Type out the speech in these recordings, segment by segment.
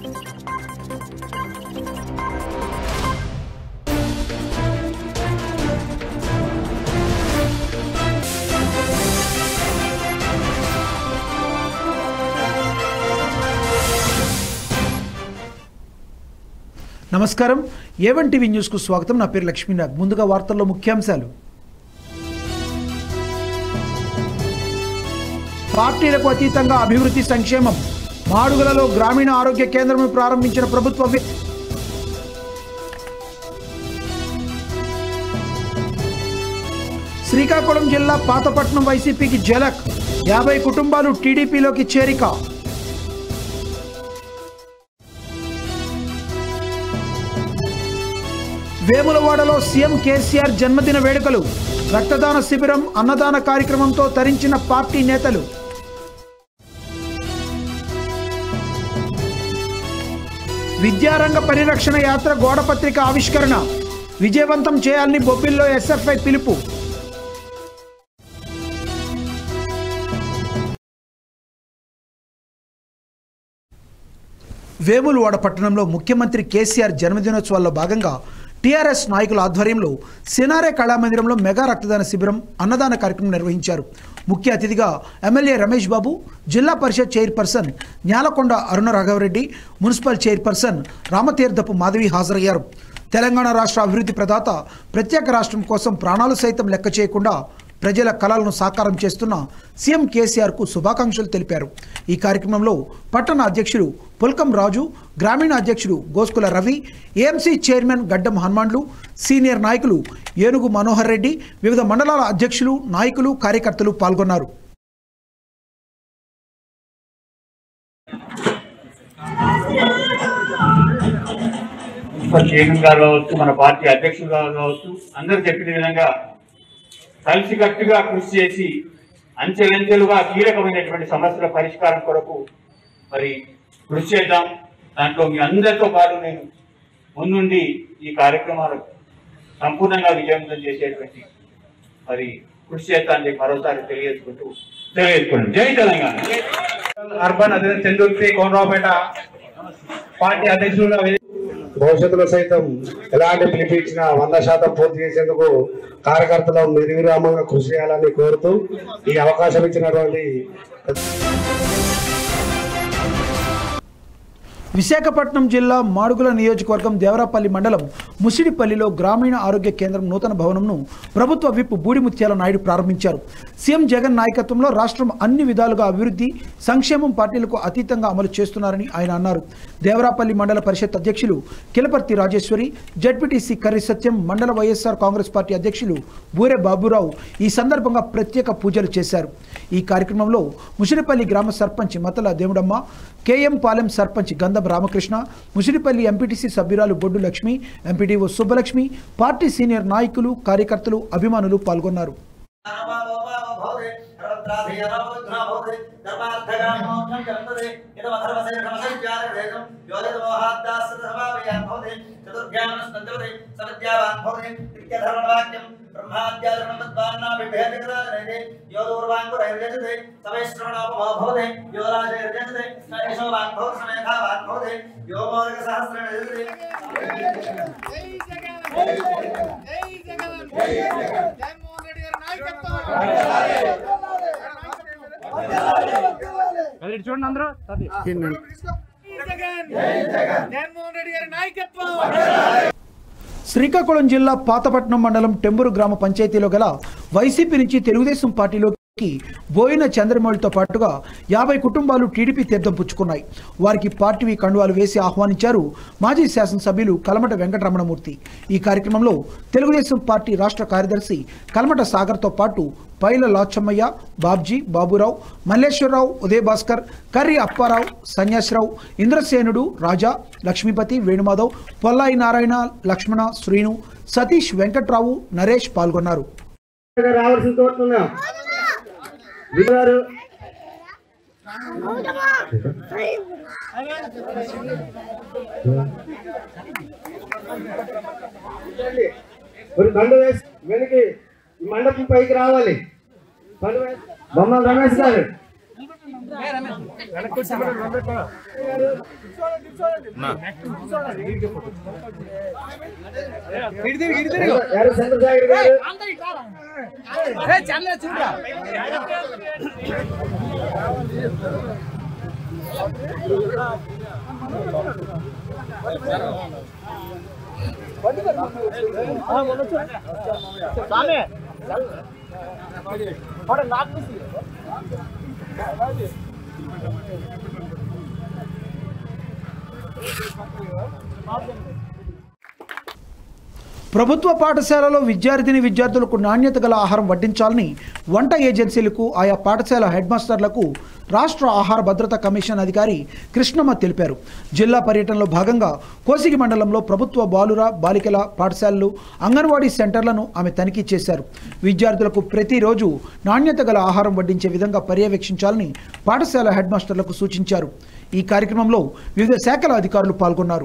నమస్కారం A1 TV న్యూస్కు స్వాగతం నా పేరు లక్ష్మీనాథ్ ముందుగా వార్తల్లో ముఖ్యాంశాలు పార్టీలకు అతీతంగా అభివృద్ధి సంక్షేమం మాడుగులలో గ్రామీణ ఆరోగ్య కేంద్రం ప్రారంభించిన ప్రభుత్వ వి- శ్రీకాకుళం జిల్లా పాతపట్నం వైసీపీకి జలక్ యాభై కుటుంబాలు టీడీపీలోకి చేరిక వేములవాడలో సీఎం కేసీఆర్ జన్మదిన వేడుకలు రక్తదాన శిబిరం అన్నదాన కార్యక్రమంతో తరించిన పార్టీ నేతలు విద్యారంగ పరిరక్షణ యాత్ర గోడపత్రిక ఆవిష్కరణ విజయవంతం చేయాలని బొబ్బిల్లో ఎస్ఎఫ్ఐ పిలుపు వేములవాడ పట్టణంలో ముఖ్యమంత్రి కేసీఆర్ జన్మదినోత్సవాల్లో భాగంగా టీఆర్ఎస్ నాయకుల ఆధ్వర్యంలో సినారే కళామందిరంలో మెగా రక్తదాన శిబిరం అన్నదాన కార్యక్రమం నిర్వహించారు ముఖ్య అతిథిగా ఎమ్మెల్యే రమేష్ బాబు జిల్లా పరిషత్ chairperson Nyalakonda Aruna Raghavareddy municipal chairperson Ramatheerthapu Madhavi హాజరయ్యారు తెలంగాణ రాష్ట్ర అభివృద్ధి ప్రదాత ప్రత్యేక రాష్ట్రం కోసం ప్రాణాలు సైతం లెక్క చేయకుండా ప్రజల కళలను సాకారం చేస్తున్న సీఎం కేసీఆర్కు శుభాకాంక్షలు తెలిపారు ఈ కార్యక్రమంలో పట్టణ అధ్యక్షుడు పుల్కం రాజు గ్రామీణ అధ్యక్షుడు గోస్కుల రవి ఏఎంసీ చైర్మన్ గడ్డం హనుమాన్లు సీనియర్ నాయకులు ఏనుగు మనోహర్ రెడ్డి వివిధ మండలాల అధ్యక్షులు నాయకులు కార్యకర్తలు పాల్గొన్నారు మున్సిపల్ చైర్మన్ గారు కావచ్చు మన పార్టీ అధ్యక్షులు గారు కావచ్చు అందరూ చెప్పిన విధంగా కలిసికట్టుగా కృషి చేసి అంచెలంచెలుగా కీలకమైనటువంటి సమస్యల పరిష్కారం కొరకు మరి కృషి చేద్దాం దాంట్లో మీ అందరితో పాటు నేను ముందుండి ఈ కార్యక్రమాలు సంపూర్ణంగా విజయవంతం చేసేటువంటి మరి కృషి చేస్తానని చెప్పి మరోసారి తెలియజేసుకుంటూ తెలియజేసుకోండి జై తెలంగాణ అర్బన్ అదే చందూర్తి కోనరావుపేట పార్టీ అధ్యక్షులుగా భవిష్యత్తులో సైతం ఎలాంటి పిలిపి ఇచ్చినా వంద శాతం పూర్తి చేసేందుకు కార్యకర్తలు నిర్విరామంగా కృషి చేయాలని కోరుతూ ఈ అవకాశం ఇచ్చినటువంటి విశాఖపట్నం జిల్లా మాడుగుల నియోజకవర్గం దేవరాపల్లి మండలం ముసిడిపల్లిలో గ్రామీణ ఆరోగ్య కేంద్రం నూతన భవనంను ప్రభుత్వ విప్ బూడిముత్యాల నాయుడు ప్రారంభించారు సీఎం జగన్ నాయకత్వంలో రాష్ట్రం అన్ని విధాలుగా అభివృద్ధి సంక్షేమం పార్టీలకు అతీతంగా అమలు చేస్తున్నారని ఆయన అన్నారు దేవరాపల్లి మండల పరిషత్ అధ్యక్షులు కిలపర్తి రాజేశ్వరి జడ్పీటీసీ కర్రి సత్యం మండల వైఎస్ఆర్ కాంగ్రెస్ పార్టీ అధ్యక్షులు బూరె బాబురావు ఈ సందర్భంగా ప్రత్యేక పూజలు చేశారు ఈ కార్యక్రమంలో ముసిడిపల్లి గ్రామ సర్పంచ్ మతల దేవుడమ్మ కేఎం పాలెం సర్పంచ్ గంధం రామకృష్ణ ముసిడిపల్లి ఎంపీటీసీ సభ్యురాలు Boddu Lakshmi MPDO Subbalakshmi party senior నాయకులు కార్యకర్తలు అభిమానులు పాల్గొన్నారు జై జగన్ జై జగన్ జై జగన్ జై జగన్ జగన్మోహన్ రెడ్డి గారి నాయకత్వం చూడండి అందరూ జై జగన్ జై జగన్ జగన్మోహన్ రెడ్డి గారి నాయకత్వం శ్రీకాకుళం జిల్లా పాతపట్నం మండలం టెంబూరు గ్రామ పంచాయతీలో గల వైసీపీ నుంచి తెలుగుదేశం పార్టీలోకి బోయిన చంద్రమౌళితో పాటుగా యాభై కుటుంబాలు టీడీపీ తీర్థం పుచ్చుకున్నాయి వారికి పార్టీ కండువాలు వేసి ఆహ్వానించారు మాజీ శాసనసభ్యులు కలమట వెంకటరమణమూర్తి ఈ కార్యక్రమంలో తెలుగుదేశం పార్టీ రాష్ట్ర కార్యదర్శి కలమట సాగర్తో పాటు పైల లాచమ్మయ్య బాబ్జీ బాబురావు మల్లేశ్వరరావు ఉదయ భాస్కర్ కర్రి అప్పారావు సన్యాసరావు ఇంద్రసేనుడు రాజా లక్ష్మీపతి వేణుమాధవ్ పొల్లాయి నారాయణ లక్ష్మణ శ్రీను సతీష్ వెంకట్రావు నరేష్ పాల్గొన్నారు రావాల్సిన కోరుతున్నాం గారు మరి దండ వేసి వెనక్కి ఈ మండపం పైకి రావాలి దండ వేసి బొమ్మల రమేష్ గారు యారు చంద్రశేఖర్ గారు ప్రభుత్వ పాఠశాలలో విద్యార్థిని విద్యార్థులకు నాణ్యత గల ఆహారం వడ్డించాలని వంట ఏజెన్సీలకు ఆయా పాఠశాల హెడ్ మాస్టర్లకు రాష్ట్ర ఆహార భద్రత కమిషన్ అధికారి కృష్ణమ్మ తెలిపారు జిల్లా పర్యటనలో భాగంగా కోసిగి మండలంలో ప్రభుత్వ బాలుర బాలికల పాఠశాలలు అంగన్వాడీ సెంటర్లను ఆమె తనిఖీ చేశారు విద్యార్థులకు ప్రతిరోజు నాణ్యత గల ఆహారం వడ్డించే విధంగా పర్యవేక్షించాలని పాఠశాల హెడ్ మాస్టర్లకు సూచించారు ఈ కార్యక్రమంలో వివిధ శాఖల అధికారులు పాల్గొన్నారు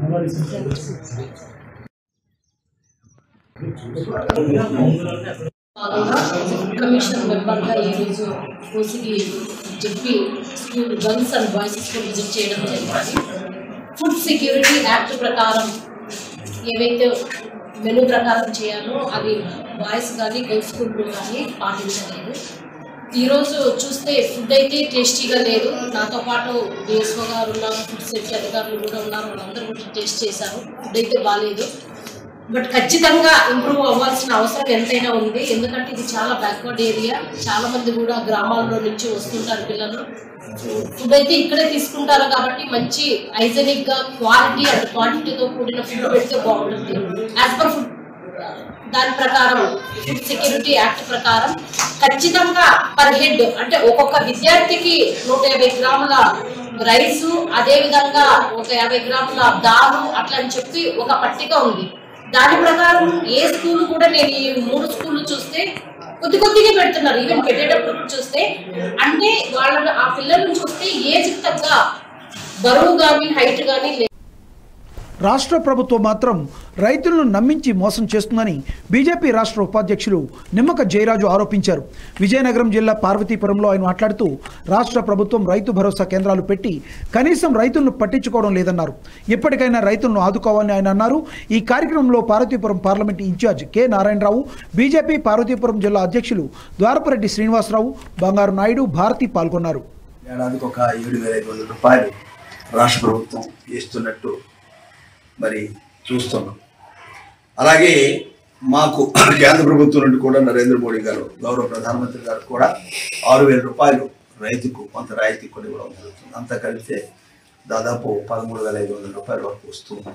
భాగంగా కమిషన్ మెంబర్గా ఈరోజు కోసిగి చెప్పి school girls and boys school visit చేయడం జరిగింది ఫుడ్ సెక్యూరిటీ యాక్ట్ ప్రకారం ఏవైతే మెనూ ప్రకారం చేయాలో అది బాయ్స్ కానీ గర్ల్స్ స్కూల్లో కానీ పాటించలేదు ఈరోజు చూస్తే ఫుడ్ అయితే టేస్టీగా లేదు నాతో పాటు డిఎస్ఓ గారు ఉన్నారు ఫుడ్ సేఫ్టీ అధికారులు కూడా ఉన్నారు వాళ్ళందరూ కూడా టేస్ట్ చేశారు ఫుడ్ అయితే బాగాలేదు బట్ ఖచ్చితంగా ఇంప్రూవ్ అవ్వాల్సిన అవసరం ఎంతైనా ఉంది ఎందుకంటే ఇది చాలా బ్యాక్వర్డ్ ఏరియా చాలా మంది కూడా గ్రామాల్లో నుంచి వస్తుంటారు పిల్లలు ఫుడ్ అయితే ఇక్కడే తీసుకుంటారు కాబట్టి మంచి హైజెనిక్ గా క్వాలిటీ అండ్ క్వాంటిటీతో కూడిన ఫుడ్ పెడితే బాగుంటుంది యాజ్ పర్ ఫుడ్ దాని ప్రకారం ఫుడ్ సెక్యూరిటీ యాక్ట్ ప్రకారం ఖచ్చితంగా పర్ హెడ్ అంటే ఒక్కొక్క విద్యార్థికి నూట యాభై గ్రాముల రైసు అదే విధంగా ఒక యాభై గ్రాముల దాలు అట్లా అని చెప్పి ఒక పట్టిక ఉంది దాని ప్రకారం ఏ స్కూల్ కూడా నేను ఈ మూడు స్కూళ్ళు చూస్తే కొద్ది కొద్దిగా పెడుతున్నారు ఈవెన్ పెట్టేటప్పుడు చూస్తే అంటే వాళ్ళ ఆ పిల్లలను చూస్తే ఏజ్ తగ్గ బరువు కానీ హైట్ కానీ లేదు రాష్ట్ర ప్రభుత్వం మాత్రం రైతులను నమ్మించి మోసం చేస్తుందని బీజేపీ రాష్ట్ర ఉపాధ్యక్షులు నిమ్మక జయరాజు ఆరోపించారు విజయనగరం జిల్లా పార్వతీపురంలో ఆయన మాట్లాడుతూ రాష్ట్ర ప్రభుత్వం రైతు భరోసా కేంద్రాలు పెట్టి కనీసం రైతులను పట్టించుకోవడం లేదన్నారు ఇప్పటికైనా రైతులను ఆదుకోవాలని ఆయన అన్నారు ఈ కార్యక్రమంలో Parvathipuram parliament incharge K Narayanarao BJP Parvathipuram జిల్లా అధ్యక్షులు ద్వారపరెడ్డి శ్రీనివాసరావు బంగారు నాయుడు భారతి పాల్గొన్నారు ఏడాదికి ఒక ఏడు వేల ఐదు వందల రూపాయలు రాష్ట్ర ప్రభుత్వం ఇస్తున్నట్టు మరి చూస్తున్నాం అలాగే మాకు కేంద్ర ప్రభుత్వం నుండి కూడా నరేంద్ర మోడీ గారు గౌరవ ప్రధానమంత్రి గారు కూడా ఆరు వేల రూపాయలు రైతుకు కొంత రాయితీ కొని ఇవ్వడం జరుగుతుంది అంతా కలిపితే దాదాపు పదమూడు వేల ఐదు వందల రూపాయల వరకు వస్తుంది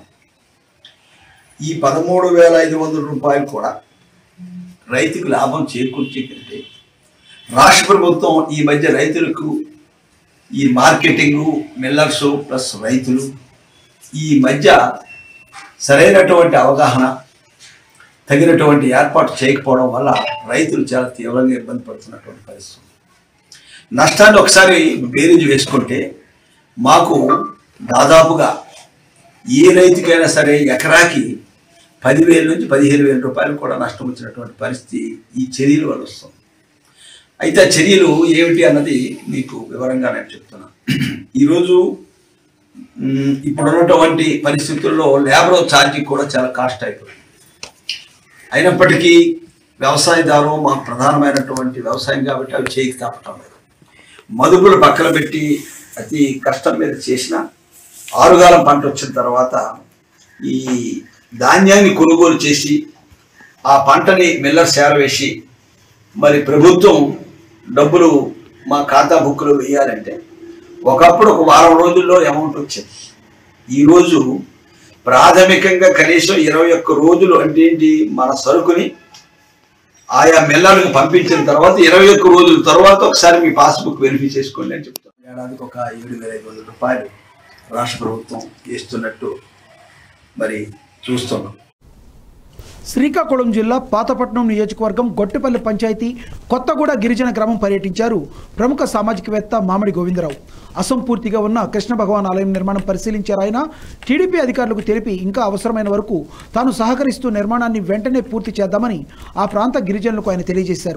ఈ పదమూడు వేల ఐదు వందల రూపాయలు కూడా రైతుకు లాభం చేకూర్చే కంటే రాష్ట్ర ప్రభుత్వం ఈ మధ్య రైతులకు ఈ మార్కెటింగ్ మిల్లర్స్ ప్లస్ రైతులు ఈ మధ్య సరైనటువంటి అవగాహన తగినటువంటి ఏర్పాటు చేయకపోవడం వల్ల రైతులు చాలా తీవ్రంగా ఇబ్బంది పడుతున్నటువంటి పరిస్థితి ఉంది. నష్టాన్ని ఒకసారి బేరీజు వేసుకుంటే మాకు దాదాపుగా ఏ రైతుకైనా సరే ఎకరాకి పదివేల నుంచి పదిహేను వేల రూపాయలు కూడా నష్టం వచ్చినటువంటి పరిస్థితి ఈ చర్యల వల్ల వస్తుంది అయితే ఆ చర్యలు ఏమిటి అన్నది మీకు వివరంగా నేను చెప్తున్నా ఈరోజు మ్, ఇప్పుడున్నటువంటి పరిస్థితుల్లో లేబర్ ఛార్జీ కూడా చాలా కాస్ట్ అయిపోయింది అయినప్పటికీ వ్యవసాయదారు మాకు ప్రధానమైనటువంటి వ్యవసాయం కాబట్టి అవి చేయకి తప్పటం లేదు మదుపులు పక్కన పెట్టి అతి కష్టం మీద చేసిన ఆరుగాలం పంట వచ్చిన తర్వాత ఈ ధాన్యాన్ని కొనుగోలు చేసి ఆ పంటని మిల్లర్ సేరవేసి మరి ప్రభుత్వం డబ్బులు మా ఖాతా బుక్లో వేయాలంటే ఒకప్పుడు ఒక వారం రోజుల్లో అమౌంట్ వచ్చేది ఈరోజు ప్రాథమికంగా కనీసం ఇరవై ఒక్క రోజులు అంటే ఏంటి మన సరుకుని ఆయా మిల్లర్లకు పంపించిన తర్వాత ఇరవై ఒక్క రోజుల తర్వాత ఒకసారి మీ పాస్బుక్ వెరిఫై చేసుకోండి అని చెప్తాను ఏడాదికి ఒక ఏడు వేల ఐదు వందల రూపాయలు రాష్ట్ర ప్రభుత్వం ఇస్తున్నట్టు మరి చూస్తున్నాం శ్రీకాకుళం జిల్లా పాతపట్నం నియోజకవర్గం గొట్టిపల్లి పంచాయతీ కొత్తగూడ గిరిజన గ్రామం పర్యటించారు ప్రముఖ సామాజికవేత్త మామిడి గోవిందరావు అసంపూర్తిగా ఉన్న కృష్ణ భగవాన్ ఆలయం నిర్మాణం పరిశీలించారు ఆయన టీడీపీ అధికారులకు తెలిపి ఇంకా అవసరమైన వరకు తాను సహకరిస్తూ నిర్మాణాన్ని వెంటనే పూర్తి చేద్దామని ఆ ప్రాంత గిరిజనులకు ఆయన తెలియజేశారు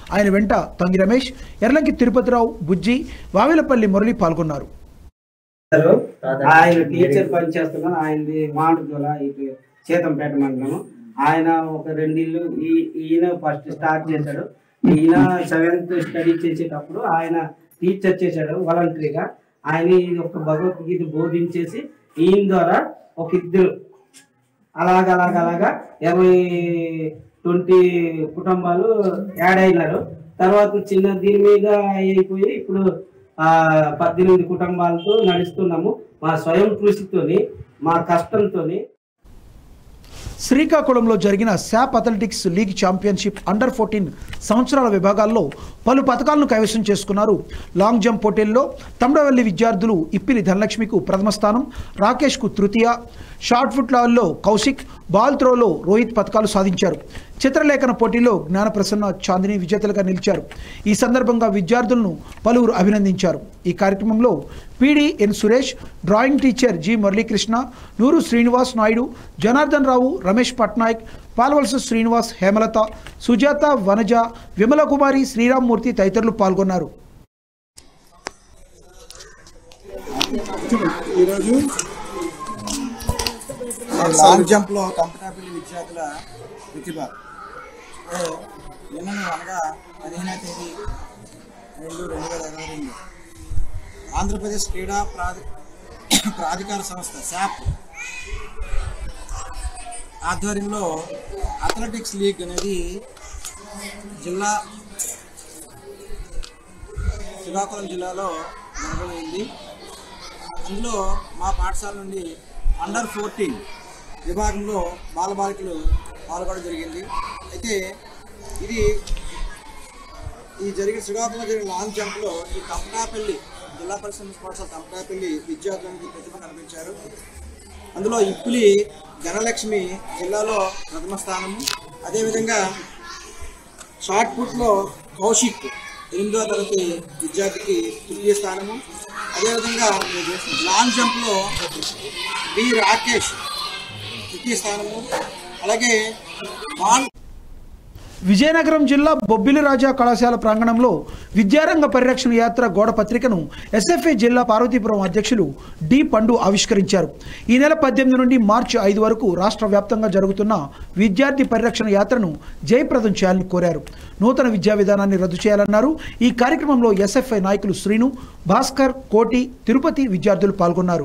ఆయన వెంట తంగి రమేష్ ఎర్లంకి తిరుపతిరావు బుజ్జి వావిలపల్లి మురళి పాల్గొన్నారు చేస్తారు. ఆయన టీచర్ పని చేస్తున్నాను ఆయనది మాండుదల ఇటు చేతంపేట మండలం ఆయన ఒక రెండిల్లు ఈ ఈయన ఫస్ట్ స్టార్ట్ చేశాడు ఈయన సెవెంత్ స్టడీ చేసేటప్పుడు ఆయన టీచర్ చేశాడు వాలంటరీగా ఆయన ఇది ఒక భగవద్గీత బోధించేసి ఈయన ద్వారా ఒక ఇద్దరు అలాగ అలాగ అలాగా ఇరవై ట్వంటీ కుటుంబాలు యాడ్ అయినారు తర్వాత చిన్న దీని మీద అయిపోయి ఇప్పుడు ఆ పద్దెనిమిది కుటుంబాలతో నడుస్తున్నాము మా స్వయం కృషితోని మా కష్టంతోని శ్రీకాకుళంలో జరిగిన SAAP athletics league championship under fourteen సంవత్సరాల విభాగాల్లో పలు పథకాలను కైవసం చేసుకున్నారు లాంగ్ జంప్ పోటీల్లో తమిళవల్లి విద్యార్థులు ఇప్పిలి ధనలక్ష్మికు ప్రథమ స్థానం రాకేష్కు తృతీయ షార్ట్ ఫుట్ లాల్లో కౌశిక్ బాల్ త్రోలో రోహిత్ పథకాలు సాధించారు చిత్రలేఖన పోటీలో జ్ఞానప్రసన్న చాందిని విజేతలుగా నిలిచారు ఈ సందర్భంగా విద్యార్థులను పలువురు అభినందించారు ఈ కార్యక్రమంలో PD N Suresh drawing teacher G Muralikrishna Nuru Srinivas Naidu Janardhan రావు రమేష్ పట్నాయక్ పాల్వలస శ్రీనివాస్ హేమలత సుజాత వనజ విమల కుమారి శ్రీరామ్మూర్తి తదితరులు పాల్గొన్నారు ఈరోజు లాంగ్ జంప్లో కంపటాపల్లి విద్యార్థుల ప్రతిభ ఏ, నిన్నను అనగా పదిహేనవ తేదీ రెండు రెండు వేల ఇరవై రెండు ఆంధ్రప్రదేశ్ క్రీడా ప్రాధి ప్రాధికార సంస్థ శాప్ ఆధ్వర్యంలో అథ్లెటిక్స్ లీగ్ అనేది జిల్లా శ్రీకాకుళం జిల్లాలో జరగబడింది అందులో మా పాఠశాల నుండి అండర్ ఫోర్టీన్ విభాగంలో బాలబాలికలు పాల్గొనడం జరిగింది అయితే ఇది ఈ జరిగిన శ్రీకాకుళంలో జరిగిన లాంగ్ జంప్లో ఈ కంపటాపల్లి జిల్లా పరిషత్ పాఠశాల కంపటాపల్లి విద్యార్థులకు ప్రతిభ కనిపించారు అందులో ఇప్పులి ధనలక్ష్మి జిల్లాలో ప్రథమ స్థానము అదేవిధంగా షార్ట్ పుట్లో కౌశిక్ ఎనిమిదవ తరగతి విద్యార్థికి తృతీయ స్థానము అదేవిధంగా లాంగ్ జంప్లో బి రాకేష్ తృతీయ స్థానము అలాగే బాల్ విజయనగరం జిల్లా బొబ్బిలి రాజా కళాశాల ప్రాంగణంలో విద్యారంగ పరిరక్షణ యాత్ర గోడ పత్రికను ఎస్ఎఫ్ఏ జిల్లా పార్వతీపురం అధ్యక్షులు డి పండు ఆవిష్కరించారు ఈ నెల పద్దెనిమిది నుండి మార్చి ఐదు వరకు రాష్ట్ర వ్యాప్తంగా జరుగుతున్న విద్యార్థి పరిరక్షణ యాత్రను జయప్రదం చేయాలని కోరారు నూతన విద్యా విధానాన్ని రద్దు చేయాలన్నారు ఈ కార్యక్రమంలో ఎస్ఎఫ్ఐ నాయకులు శ్రీను భాస్కర్ కోటి తిరుపతి విద్యార్థులు పాల్గొన్నారు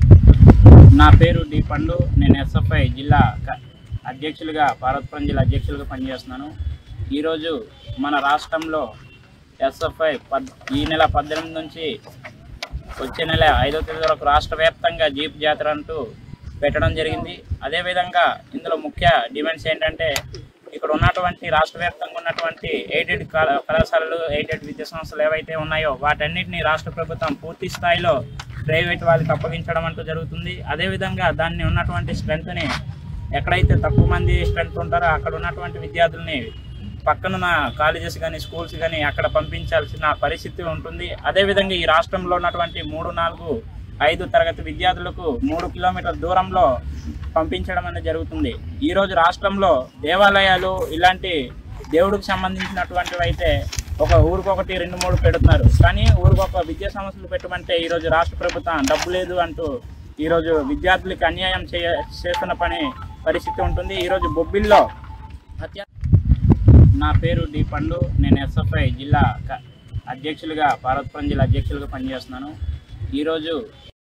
నా పేరు డి పండు నేను ఎస్ఎఫ్ఐ జిల్లా క- అధ్యక్షులుగా పార్వతపురం జిల్లా అధ్యక్షులుగా పనిచేస్తున్నాను ఈరోజు మన రాష్ట్రంలో ఎస్ఎఫ్ఐ పద్ ఈ నెల పద్దెనిమిది నుంచి వచ్చే నెల ఐదో తేదీ వరకు రాష్ట్ర వ్యాప్తంగా జీప్ జాతర అంటూ పెట్టడం జరిగింది అదేవిధంగా ఇందులో ముఖ్య డిమాండ్స్ ఏంటంటే ఇక్కడ ఉన్నటువంటి రాష్ట్ర వ్యాప్తంగా ఉన్నటువంటి ఎయిడెడ్ కళా- కళాశాలలు ఎయిడెడ్ విద్యా సంస్థలు ఏవైతే ఉన్నాయో వాటన్నిటిని రాష్ట్ర ప్రభుత్వం పూర్తి స్థాయిలో ప్రైవేట్ వాళ్ళకి అప్పగించడం అంటూ జరుగుతుంది అదేవిధంగా దాన్ని ఉన్నటువంటి స్ట్రెంత్ని ఎక్కడైతే తక్కువ మంది స్ట్రెంత్ ఉంటారో అక్కడ ఉన్నటువంటి విద్యార్థుల్ని పక్కనున్న కాలేజెస్ కానీ స్కూల్స్ కానీ అక్కడ పంపించాల్సిన పరిస్థితి ఉంటుంది అదేవిధంగా ఈ రాష్ట్రంలో ఉన్నటువంటి మూడు నాలుగు ఐదు తరగతి విద్యార్థులకు మూడు కిలోమీటర్ల దూరంలో పంపించడం అనేది జరుగుతుంది ఈరోజు రాష్ట్రంలో దేవాలయాలు ఇలాంటి దేవుడికి సంబంధించినటువంటివి అయితే ఒక ఊరికొకటి రెండు మూడు పెడుతున్నారు కానీ ఊరికొక విద్యా సంస్థలు పెట్టమంటే ఈరోజు రాష్ట్ర ప్రభుత్వం డబ్బు లేదు అంటూ ఈరోజు విద్యార్థులకి అన్యాయం చేయ చేస్తున్న పని పరిస్థితి ఉంటుంది ఈరోజు బొబ్బిల్లో అత్య నా పేరు డి పండు నేను ఎస్ఎఫ్ఐ జిల్లా క- అధ్యక్షులుగా పార్వతపురం జిల్లా అధ్యక్షులుగా పనిచేస్తున్నాను ఈరోజు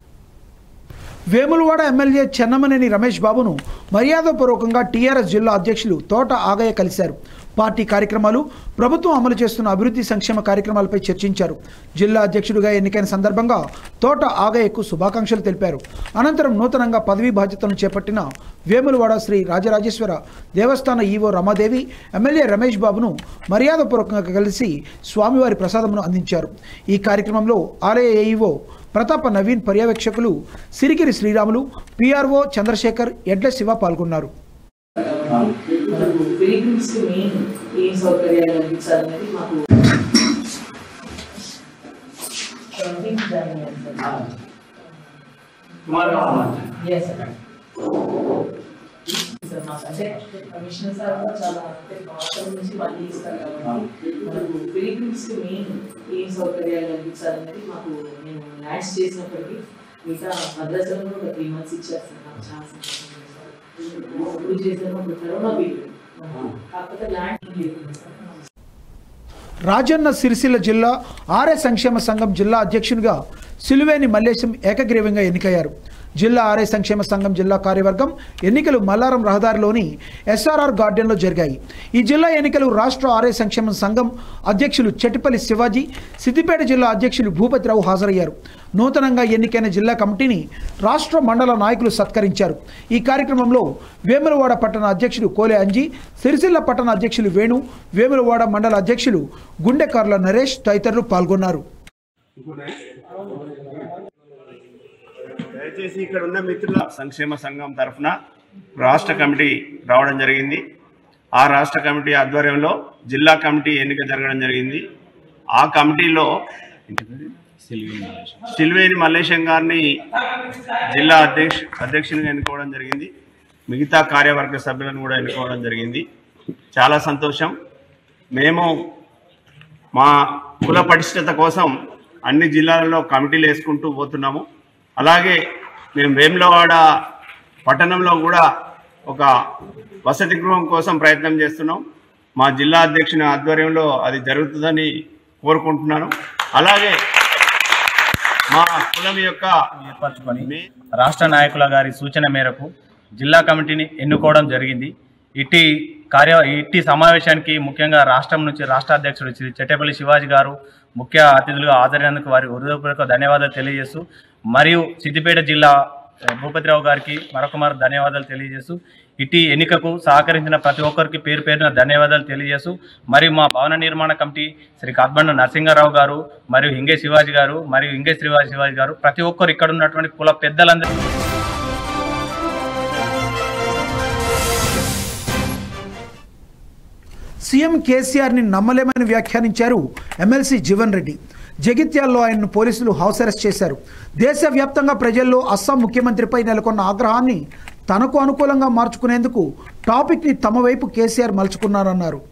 వేములవాడ ఎమ్మెల్యే చెన్నమనేని రమేష్ బాబును మర్యాదపూర్వకంగా టీఆర్ఎస్ జిల్లా అధ్యక్షులు తోట ఆగయ్య కలిశారు పార్టీ కార్యక్రమాలు ప్రభుత్వం అమలు చేస్తున్న అభివృద్ధి సంక్షేమ కార్యక్రమాలపై చర్చించారు జిల్లా అధ్యక్షుడిగా ఎన్నికైన సందర్భంగా తోట ఆగయ్యకు శుభాకాంక్షలు తెలిపారు అనంతరం నూతనంగా పదవీ బాధ్యతలను చేపట్టిన వేములవాడ శ్రీ రాజరాజేశ్వర దేవస్థాన ఈవో రమాదేవి ఎమ్మెల్యే రమేష్ బాబును మర్యాదపూర్వకంగా కలిసి స్వామివారి ప్రసాదమును అందించారు ఈ కార్యక్రమంలో ఆలయ ఏఈఓ ప్రతాప నవీన్ పర్యవేక్షకులు సిరిగిరి శ్రీరాములు పిఆర్ఓ చంద్రశేఖర్ ఎడ్ల శివ పాల్గొన్నారు మనకు పిలిగ్రిమ్స్ కి మెయిన్ ఏ సౌకర్యాలు అందించాలనేది మాకు Yes, sir. సార్ మాకు అంటే కమిషనర్ సార్ కూడా చాలా అంటే అవసరం నుంచి మళ్ళీ ఇస్తారు కాబట్టి మనకు పిలిగ్రిమ్స్ కి మెయిన్ ఏం సౌకర్యాలు కల్పించాలనేది మాకు మేము ల్యాండ్స్ చేసినప్పటికీ మిగతా భద్రాచలం కూడా ఒక త్రీ మంత్స్ ఇచ్చేస్తాను నాకు చాలా సంతోషం ఉంది సార్. ఇప్పుడు చేసాము ఇప్పుడు కరోనా పీరియడ్ కాకపోతే ల్యాండ్ లేకుండా సార్ రాజన్న సిరిసిల్ల జిల్లా ఆర్య సంక్షేమ సంఘం జిల్లా అధ్యక్షునిగా సిలువేని మల్లేశం ఏకగ్రీవంగా ఎన్నికయ్యారు జిల్లా ఆర్య సంక్షేమ సంఘం జిల్లా కార్యవర్గం ఎన్నికలు మల్లారం రహదారిలోని ఎస్ఆర్ఆర్ గార్డెన్లో జరిగాయి ఈ జిల్లా ఎన్నికలు రాష్ట్ర ఆర్య సంక్షేమ సంఘం అధ్యక్షులు చెట్టిపల్లి శివాజీ సిద్దిపేట జిల్లా అధ్యక్షులు భూపతిరావు హాజరయ్యారు నూతనంగా ఎన్నికైన జిల్లా కమిటీని రాష్ట్ర మండల నాయకులు సత్కరించారు ఈ కార్యక్రమంలో వేములవాడ పట్టణ అధ్యక్షులు కోలే అంజీ సిరిసిల్ల పట్టణ అధ్యక్షులు వేణు వేములవాడ మండల అధ్యక్షులు గుండెకార్ల నరేష్ తదితరులు పాల్గొన్నారు దయచేసి ఇక్కడ ఉన్న మిత్రుల సంక్షేమ సంఘం తరఫున రాష్ట్ర కమిటీ రావడం జరిగింది ఆ రాష్ట్ర కమిటీ ఆధ్వర్యంలో జిల్లా కమిటీ ఎన్నిక జరగడం జరిగింది ఆ కమిటీలో సిల్వేని మల్లేశం గారిని జిల్లా అధ్యక్ష అధ్యక్షునిగా ఎన్నుకోవడం జరిగింది మిగతా కార్యవర్గ సభ్యులను కూడా ఎన్నుకోవడం జరిగింది చాలా సంతోషం మేము మా కుల పటిష్టత కోసం అన్ని జిల్లాలలో కమిటీలు వేసుకుంటూ పోతున్నాము అలాగే మేము వేములవాడ పట్టణంలో కూడా ఒక వసతి గృహం కోసం ప్రయత్నం చేస్తున్నాం మా జిల్లా అధ్యక్షుని ఆధ్వర్యంలో అది జరుగుతుందని కోరుకుంటున్నాను అలాగే మా కులం యొక్క ఏర్పరచుకొని రాష్ట్ర నాయకుల గారి సూచన మేరకు జిల్లా కమిటీని ఎన్నుకోవడం జరిగింది ఇట్టి కార్య ఇట్టి సమావేశానికి ముఖ్యంగా రాష్ట్రం నుంచి రాష్ట్ర అధ్యక్షుడు శ్రీ చెట్టేపల్లి శివాజీ గారు ముఖ్య అతిథులుగా హాజరైనందుకు వారి హృదయపూర్వక ధన్యవాదాలు తెలియజేస్తూ మరియు సిద్దిపేట జిల్లా ఆ, భూపతిరావు గారికి మరొక మరొక ధన్యవాదాలు తెలియజేస్తూ ఇటీ ఎన్నికకు సహకరించిన ప్రతి ఒక్కరికి పేరు పేరున ధన్యవాదాలు తెలియజేస్తూ మరియు మా భవన నిర్మాణ కమిటీ శ్రీ కాద్బండ నరసింహారావు గారు మరియు హింగే శివాజీ గారు మరియు హింగే శ్రీవాజీ శివాజీ గారు ప్రతి ఒక్కరు ఇక్కడ ఉన్నటువంటి కుల పెద్దలందరూ సీఎం కేసీఆర్ని నమ్మలేమని వ్యాఖ్యానించారు ఎమ్మెల్సీ జీవన్ రెడ్డి జగిత్యాల్లో ఆయన్ను పోలీసులు హౌస్ అరెస్ట్ చేశారు దేశవ్యాప్తంగా ప్రజల్లో అస్సాం ముఖ్యమంత్రిపై నెలకొన్న ఆగ్రహాన్ని తనకు అనుకూలంగా మార్చుకునేందుకు టాపిక్ని తమ వైపు కేసీఆర్ మలుచుకున్నారన్నారు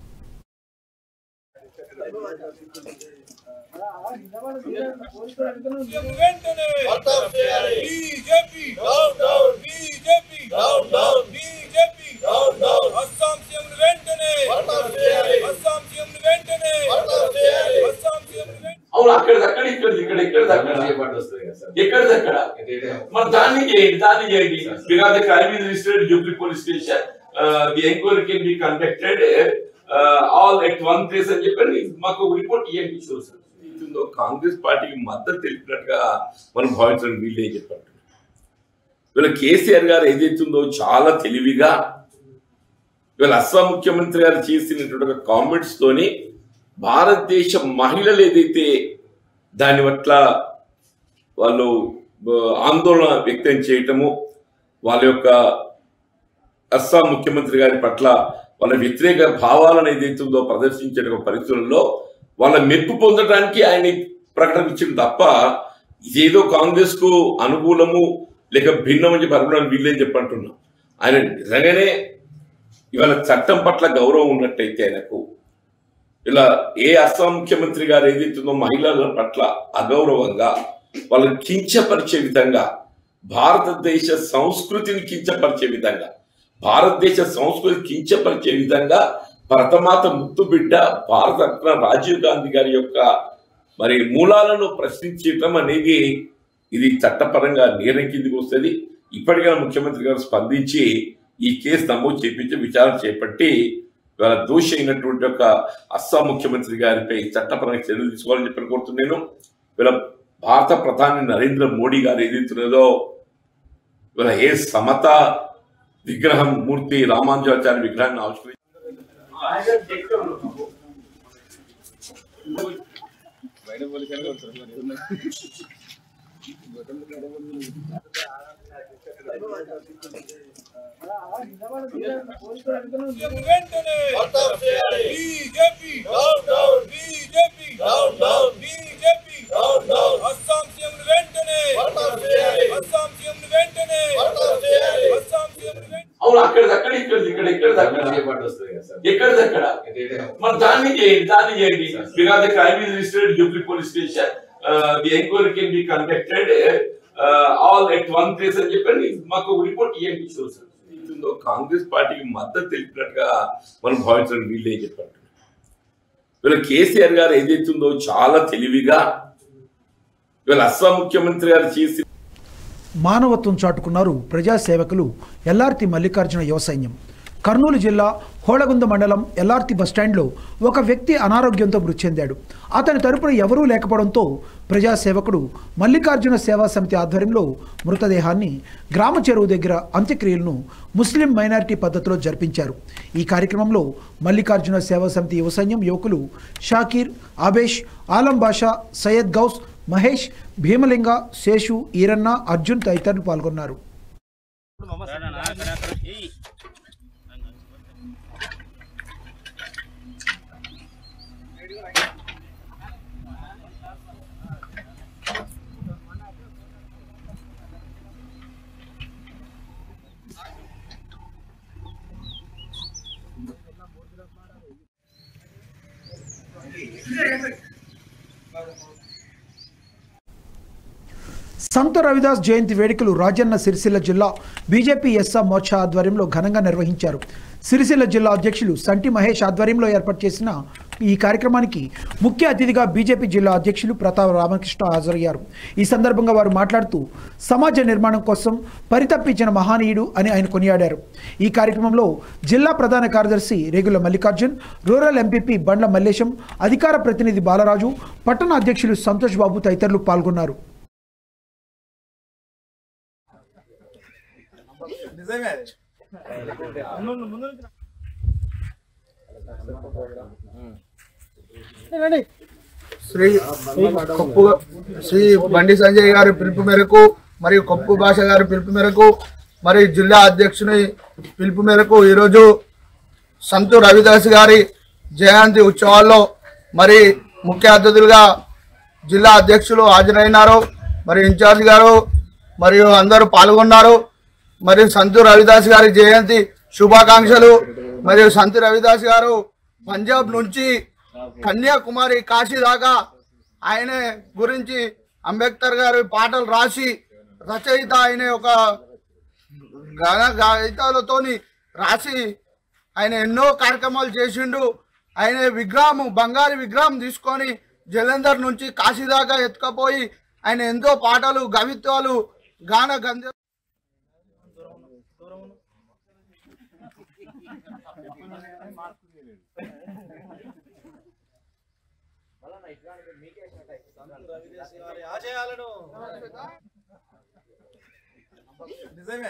BJP down down BJP down down BJP down down Assam CM వెంటనే అస్సాం సీఎం వెంటనే అస్సాం సీఎం అవును అక్కడ అక్కడ ఇక్కడ ఇక్కడ ఇక్కడ ఎక్కడ అక్కడ మరి దాన్ని చేయండి దాన్ని చేయండి because the crime is registered Jubilee police station the enquiry can be conducted all at one place అని చెప్పి మాకు రిపోర్ట్ ఇవ్వండి ఇస్తుందో కాంగ్రెస్ పార్టీకి మద్దతు తెలిపినట్టుగా మనం భావించడం వీళ్ళే చెప్పారు వీళ్ళ కేసీఆర్ గారు ఏదైతుందో చాలా తెలివిగా వీళ్ళ అస్సాం ముఖ్యమంత్రి గారు చేసినటువంటి ఒక కామెంట్స్ తోని భారతదేశ మహిళలు ఏదైతే దాని పట్ల వాళ్ళు ఆ, ఆందోళన వ్యక్తం చేయటము వాళ్ళ యొక్క అస్సాం ముఖ్యమంత్రి గారి పట్ల వాళ్ళ వ్యతిరేక భావాలను ఏదైతుందో ప్రదర్శించే ఒక పరిస్థితుల్లో వాళ్ళ మెప్పు పొందడానికి ఆయన ఈ ప్రకటన ఇచ్చింది తప్ప ఇదేదో కాంగ్రెస్ కు అనుకూలము లేక భిన్నం అని చెప్పి అనుకున్నాను వీళ్ళేం చెప్పంటున్నాం ఆయన నిజంగానే ఇవాళ చట్టం పట్ల గౌరవం ఉన్నట్టయితే ఆయనకు ఇలా ఏ అస్సాం ముఖ్యమంత్రి గారు ఏదైతుందో మహిళల పట్ల అగౌరవంగా వాళ్ళని కించపరిచే విధంగా భారతదేశ సంస్కృతిని కించపరిచే విధంగా భారతదేశ సంస్కృతి కించపరిచే విధంగా భరతమాత ముత్తు బిడ్డ భారతరత్న రాజీవ్ గాంధీ గారి యొక్క మరి మూలాలను ప్రశ్నించటం అనేది ఇది చట్టపరంగా నేరం కిందికి వస్తుంది ఇప్పటికైనా ముఖ్యమంత్రి గారు స్పందించి ఈ కేసు నమోదు చేపించి విచారణ చేపట్టి ఇవాళ దోషి అయినటువంటి ఒక అస్సాం ముఖ్యమంత్రి గారిపై చట్టపరంగా చర్యలు తీసుకోవాలని చెప్పి కోరుతున్నాను ఇవాళ భారత ప్రధాని నరేంద్ర మోడీ గారు ఏదైతున్నదో ఇవాళ ఏ సమత విగ్రహం మూర్తి రామానుజాచార్య విగ్రహాన్ని ఆవిష్కరించి వెంటనే BJP down down BJP down down BJP down down Assam CM వెంటనే అస్సాం సీఎం వెంటనే అస్సాం సీఎం అవును అక్కడిది అక్కడ ఇక్కడిది ఇక్కడ ఇక్కడిది అక్కడ ఎక్కడిది అక్కడ మరి దాన్ని చేయండి దాన్ని చేయండి because the crime is registered Jubilee police station the enquiry can be conducted all at one place అని చెప్పండి మాకు రిపోర్ట్ ఇవ్వండి ఉందో కాంగ్రెస్ పార్టీకి మద్దతు తెలిపినట్టుగా మనం భావించడం వీళ్ళే చెప్పారు వీళ్ళ కేసీఆర్ గారు ఏదైతుందో చాలా తెలివిగా వీళ్ళ అస్సాం ముఖ్యమంత్రి గారు చేసి మానవత్వం చాటుకున్నారు ప్రజాసేవకులు ఎల్ఆర్తి మల్లికార్జున యువ సైన్యం కర్నూలు జిల్లా హోళగుంద మండలం ఎల్ఆర్తి బస్టాండ్లో ఒక వ్యక్తి అనారోగ్యంతో మృతి చెందాడు అతని తరపున ఎవరూ లేకపోవడంతో ప్రజాసేవకుడు మల్లికార్జున సేవా సమితి ఆధ్వర్యంలో మృతదేహాన్ని గ్రామ చెరువు దగ్గర అంత్యక్రియలను ముస్లిం మైనారిటీ పద్ధతిలో జరిపించారు ఈ కార్యక్రమంలో మల్లికార్జున సేవా సమితి యువ సైన్యం యువకులు షాకీర్ ఆబేష్ ఆలం బాషా సయ్యద్ గౌస్ మహేష్ భీమలింగ శేషు ఈరన్న అర్జున్ తదితరులు పాల్గొన్నారు సంత రవిదాస్ జయంతి వేడుకలు రాజన్న సిరిసిల్ల జిల్లా బీజేపీ ఎస్ఆ మోర్చా ఆధ్వర్యంలో ఘనంగా నిర్వహించారు సిరిసిల్ల జిల్లా అధ్యక్షులు సంటి మహేష్ ఆధ్వర్యంలో ఏర్పాటు చేసిన ఈ కార్యక్రమానికి ముఖ్య అతిథిగా బీజేపీ జిల్లా అధ్యక్షులు ప్రతాప్ రామకృష్ణ హాజరయ్యారు ఈ సందర్భంగా వారు మాట్లాడుతూ సమాజ నిర్మాణం కోసం పరితపించిన మహానీయుడు అని ఆయన కొనియాడారు ఈ కార్యక్రమంలో జిల్లా ప్రధాన కార్యదర్శి రేగుల మల్లికార్జున్ రూరల్ ఎంపీపీ బండ్ల మల్లేశం అధికార ప్రతినిధి బాలరాజు పట్టణ అధ్యక్షులు సంతోష్ బాబు తదితరులు పాల్గొన్నారు నిజమే శ్రీ కొప్పు శ్రీ బండి సంజయ్ గారి పిలుపు మేరకు మరియు కొప్పు భాష గారి పిలుపు మేరకు మరియు జిల్లా అధ్యక్షుని పిలుపు మేరకు ఈరోజు సంతు రవిదాస్ గారి జయంతి ఉత్సవాల్లో మరి ముఖ్య అతిథులుగా జిల్లా అధ్యక్షులు హాజరైనారు మరి ఇన్ఛార్జ్ గారు మరియు అందరూ పాల్గొన్నారు మరియు సంతు రవిదాస్ గారి జయంతి శుభాకాంక్షలు మరియు సంతు రవిదాస్ గారు పంజాబ్ నుంచి కన్యాకుమారి కాశీ దాకా ఆయన గురించి అంబేద్కర్ గారి పాటలు రాసి రచయిత ఆయన ఒక గాన గాయితాలతోని రాసి ఆయన ఎన్నో కార్యక్రమాలు చేసిండు ఆయన విగ్రహం బంగారు విగ్రహం తీసుకొని జలంధర్ నుంచి కాశీ దాకా ఎత్తుకపోయి ఆయన ఎంతో పాటలు కవిత్వాలు గాన గంధ ఆశయాలను నిజమే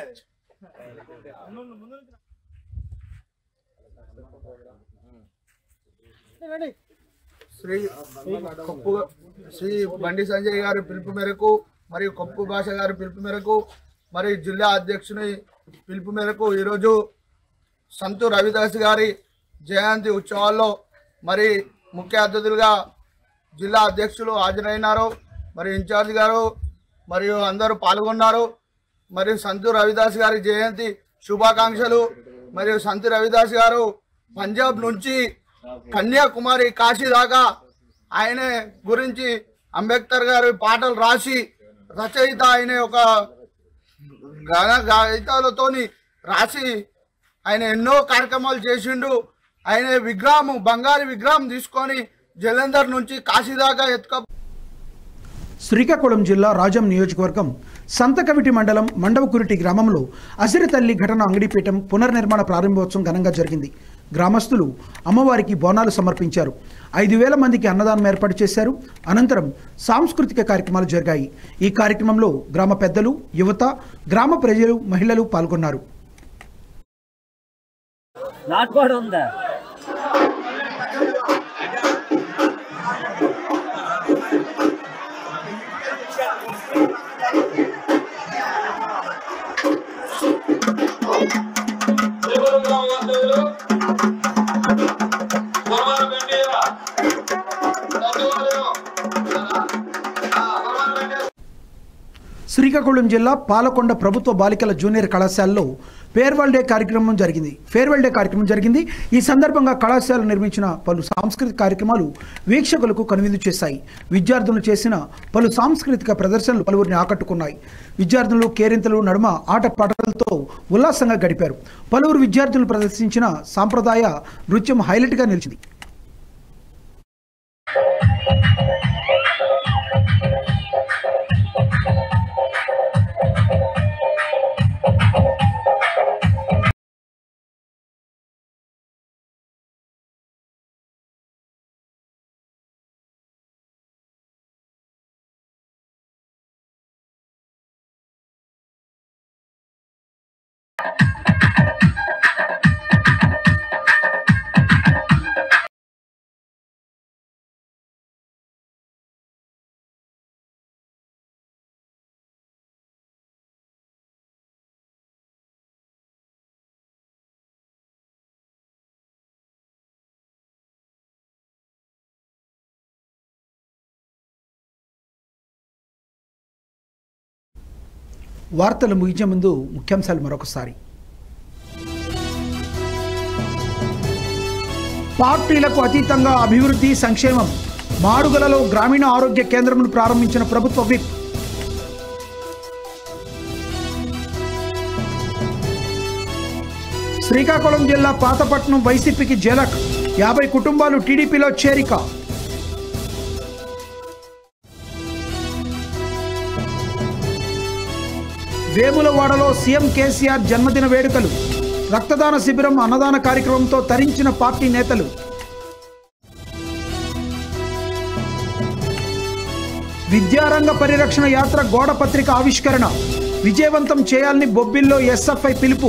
శ్రీ కొప్పు శ్రీ బండి సంజయ్ గారి పిలుపు మేరకు మరియు కొప్పు భాష గారి పిలుపు మేరకు మరియు జిల్లా అధ్యక్షుని పిలుపు మేరకు ఈరోజు సంతు రవిదాస్ గారి జయంతి ఉత్సవాల్లో మరి ముఖ్య అతిథులుగా జిల్లా అధ్యక్షులు హాజరైనారు మరి ఇన్ఛార్జ్ గారు మరియు అందరూ పాల్గొన్నారు మరియు సంతు రవిదాస్ గారి జయంతి శుభాకాంక్షలు మరియు సంతు రవిదాస్ గారు పంజాబ్ నుంచి కన్యాకుమారి కాశీ దాకా ఆయన గురించి అంబేద్కర్ గారి పాటలు రాసి రచయిత ఆయన ఒక గాన గాయితాలతోని రాసి ఆయన ఎన్నో కార్యక్రమాలు చేసిండు ఆయన విగ్రహం బంగారు విగ్రహం తీసుకొని జలంధర్ నుంచి కాశీ దాకా ఎత్తుక శ్రీకాకుళం జిల్లా రాజం నియోజకవర్గం సంతకవిటి మండలం మండవకురిటి గ్రామంలో అసిరి తల్లి ఘటన అంగడిపీఠం పునర్నిర్మాణ ప్రారంభోత్సవం ఘనంగా జరిగింది గ్రామస్తులు అమ్మవారికి బోనాలు సమర్పించారు ఐదు వేల మందికి అన్నదానం ఏర్పాటు చేశారు అనంతరం సాంస్కృతిక కార్యక్రమాలు జరిగాయి ఈ కార్యక్రమంలో గ్రామ పెద్దలు యువత గ్రామ ప్రజలు మహిళలు పాల్గొన్నారు నాటుకోవడం ఉందా శ్రీకాకుళం శ్రీకాకుళం జిల్లా పాలకొండ ప్రభుత్వ బాలికల జూనియర్ కళాశాలలో ఫేర్వెల్ డే కార్యక్రమం జరిగింది ఫేర్వెల్ డే కార్యక్రమం జరిగింది ఈ సందర్భంగా కళాశాల నిర్మించిన పలు సాంస్కృతిక కార్యక్రమాలు వీక్షకులకు కనువిందు చేశాయి విద్యార్థులు చేసిన పలు సాంస్కృతిక ప్రదర్శనలు పలువురిని ఆకట్టుకున్నాయి విద్యార్థులు కేరింతలు నడుమ ఆట పాటలతో ఉల్లాసంగా గడిపారు పలువురు విద్యార్థులు ప్రదర్శించిన సాంప్రదాయ నృత్యం హైలైట్గా నిలిచింది వార్తలు ముగించే ముందు ముఖ్యాంశాలు మరొకసారి పార్టీలకు అతీతంగా అభివృద్ధి సంక్షేమం మాడుగలలో గ్రామీణ ఆరోగ్య కేంద్రమును ప్రారంభించిన ప్రభుత్వ విప్ శ్రీకాకుళం జిల్లా పాతపట్నం వైసీపీకి జలక్ యాభై కుటుంబాలు టీడీపీలో చేరిక వేములవాడలో సీఎం కేసీఆర్ జన్మదిన వేడుకలు రక్తదాన శిబిరం అన్నదాన కార్యక్రమంతో తరించిన పార్టీ నేతలు విద్యారంగ పరిరక్షణ యాత్ర గోడ పత్రిక ఆవిష్కరణ విజయవంతం చేయాలని బొబ్బిల్లో ఎస్ఎఫ్ఐ పిలుపు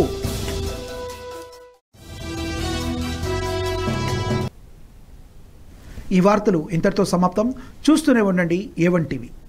ఈ వార్తలు ఇంతటితో సమాప్తం చూస్తూనే ఉండండి ఏవన్ టీవీ